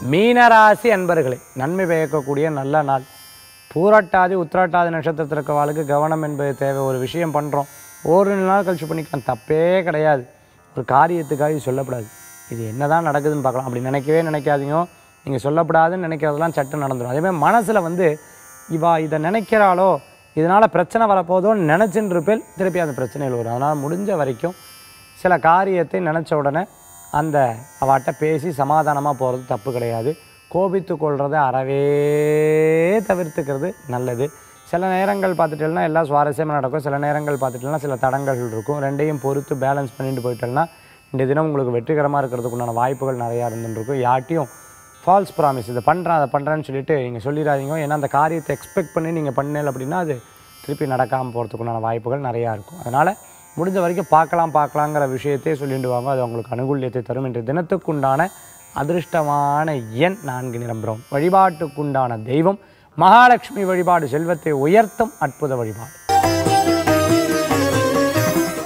மீனராசி அன்பர்களே நன்மை பயக்கக்கூடிய நல்ல நாள் பூரட்டாதி உத்திராட்டாதி நட்சத்திரத்தில் இருக்கவாளுக்கு கவனம் என்பது தேவை ஒரு விஷயம் பண்ணுறோம் ஒரு நாள் கழிச்சு பண்ணிக்கலாம் தப்பே கிடையாது ஒரு காரியத்துக்காக இது சொல்லப்படாது இது என்னதான் நடக்குதுன்னு பார்க்கலாம் அப்படி நினைக்கவே நினைக்காதீங்க நீங்கள் சொல்லப்படாதுன்னு நினைக்கிறதெல்லாம் சட்டு நடந்துடும் அதேமாதிரி மனசில் வந்து இவா இதை நினைக்கிறாளோ இதனால் பிரச்சனை வரப்போதோன்னு நினச்சின்னு இருப்பேன் திருப்பி அந்த பிரச்சனைகள் வரும் அதனால் முடிஞ்ச வரைக்கும் சில காரியத்தை நினச்ச உடனே அந்த அவாட்ட பேசி சமாதானமாக போகிறது தப்பு கிடையாது கோபித்து கொள்றதை அறவே தவிர்த்துக்கிறது நல்லது சில நேரங்கள் பார்த்துட்டேன்னா எல்லாம் சுவாரஸ்யமாக நடக்கும் சில நேரங்கள் பார்த்துட்டேன்னா சில தடங்கள் இருக்கும் ரெண்டையும் பொறுத்து பேலன்ஸ் பண்ணிட்டு போயிட்டேன்னா இந்த தினம் உங்களுக்கு வெற்றிகரமாக இருக்கிறதுக்கு உண்டான வாய்ப்புகள் நிறையா இருந்துருக்கும் யார்ட்டையும் ஃபால்ஸ் ப்ராமிஸ் இதை பண்ணுறேன் அதை பண்ணுறேன்னு சொல்லிட்டு நீங்கள் சொல்லிடாதீங்க ஏன்னா அந்த காரியத்தை எக்ஸ்பெக்ட் பண்ணி நீங்கள் பண்ணல அப்படின்னா அது திருப்பி நடக்காமல் போகிறதுக்குண்டான வாய்ப்புகள் நிறையா இருக்கும் அதனால் முடிஞ்ச வரைக்கும் பார்க்கலாம் பார்க்கலாங்கிற விஷயத்தையே சொல்லிட்டு வாங்க அது உங்களுக்கு அனுகூல்யத்தை தரும் இன்றைய தினத்துக்குண்டான அதிர்ஷ்டமான எண் நான்கு நிறம் பிரவுன் வழிபாட்டுக்குண்டான தெய்வம் மகாலட்சுமி வழிபாடு செல்வத்தை உயர்த்தும் அற்புத வழிபாடு